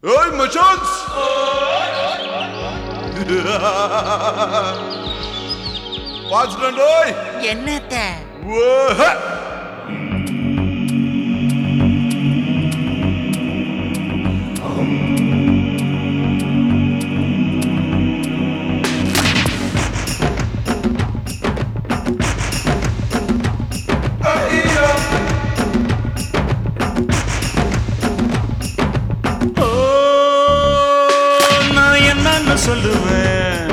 ஏய் மச்சான்ஸ் பாத்துட்டோய் என்னத்த ஓஹ ஓ, நான் என்னன்னு சொல்லுவேன்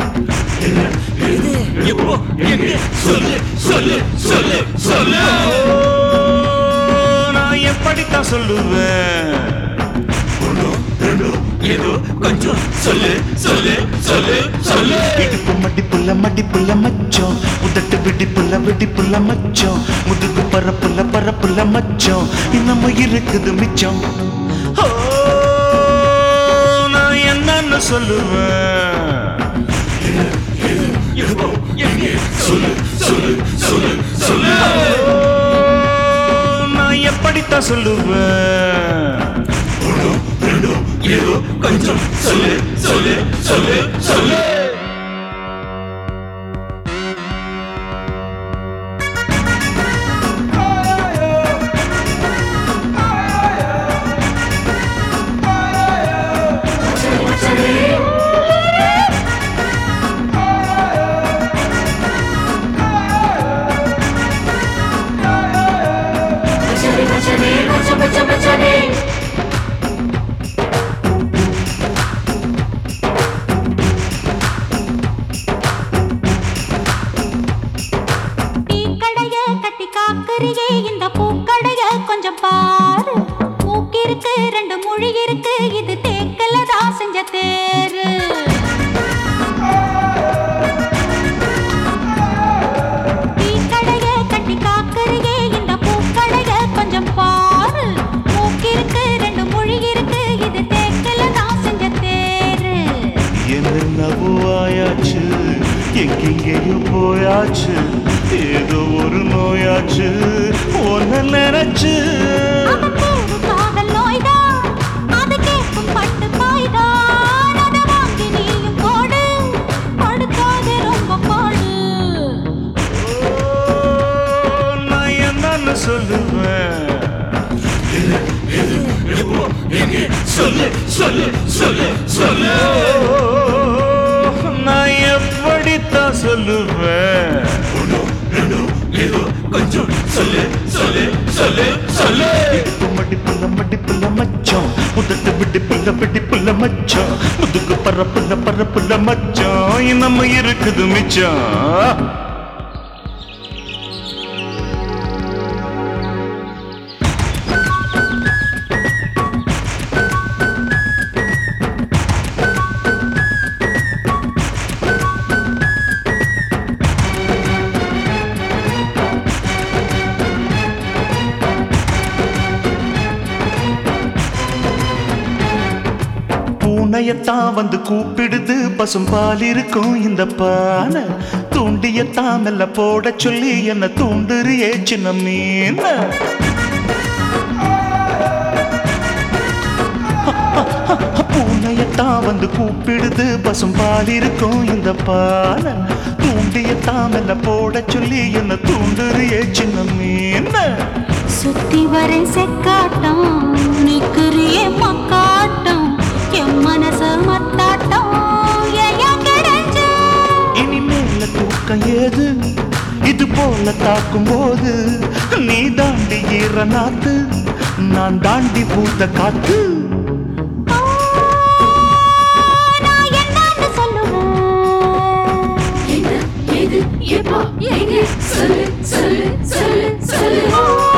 எப்போ எங்க சொல்லு சொல்லு சொல்லு சொல்லு ஓ, நான் எப்படித்தான் சொல்லுவேன் ஏதோ கொஞ்சம் சொல்லு சொல்லு சொல்லு சொல்லு இடுப்பு மடிப்புள்ள மடிப்புள்ள மச்சம் உதட்டு விடிப்புள்ள விடிப்புள்ள மச்சம் முதுகு பரப்புள்ள பரப்புள்ள மச்சம் இன்னமும் இருக்குது மிச்சம் ஓ, நான் என்னன்னு சொல்லுவேன் எப்போ எங்க சொல்லு சொல்லு சொல்லு சொல்லு நான் எப்படித்தான் சொல்லுவேன் ஏதோ கொஞ்சம் சொல்லு சொல்லு சொல்லு சொல்லு டீக்கடைய கட்டி காக்கறியே இந்த பூக்கடைய கொஞ்சம் பாரு மூக்கிருக்கு ரெண்டு மொழி இருக்கு இது தேக்கல தான் செஞ்ச தேரு டீக்கடைய கட்டி காக்கறியே இந்த பூக்கடைய கொஞ்சம் பாரு மூக்கிருக்கு ரெண்டு மொழி இருக்கு இது தேக்கல தான் செஞ்ச தேரு என்னென்னவோ ஆயாச்சு எங்கெங்கேயோ போயாச்சு ஏதோ ஒரு நோயாச்சு ஒன்ன நினைச்சு அது பேரு காதல் நோய்தான். அது கேட்கும் பட்டு பாய்தான். அதை வாங்கி நீயும் போடு. படுக்காதே ரொம்ப பாடு. ஓ, நான் என்னன்னு சொல்லுவேன் எப்போ எங்க சொல்லு சொல்லு சொல்லு சொல்லு ஓ, நான் எப்படித்தான் சொல்லுவேன் ஏதோ கொஞ்சம் சொல்லு சொல்லு சொல்லு சொல்லு இடுப்பு மடிப்புள்ள மடிப்புள்ள மச்சம் உதட்டு விடிப்புள்ள விடிப்புள்ள மச்சம் முதுகு பரப்புள்ள பரப்புள்ள மச்சம் இன்னமும் இருக்குது மிச்சம் பூனையத்தான் வந்து கூப்பிடுது பசும்பால் இருக்கும் இந்த பானை தூண்டியத்தான் மெல்ல போட சொல்லி என்ன தூண்டுறியே சின்ன மீன் பூனையத்தான் வந்து கூப்பிடுது பசும்பால் இருக்கும் இந்த பானை தூண்டியத்தான் மெல்ல போட சொல்லி என்ன தூண்டுறியே சின்ன மீன் சுத்தி வரை செக்காட்டம் நிக்கிறியே மக்காட்டம் என் மனசு மத்தாட்டம் ஏயா கிடைச்ச இனிமேல தூக்கம் ஏது இது போல தாக்கும் போது நீ தாண்டி ஈர நாத்து நான் தாண்டி பூத்த காத்து நான் என்னன்னு சொல்லுவேன் என்ன ஏது எப்போ எங்க சொல்லு சொல்லு சொல்லு சொல்லு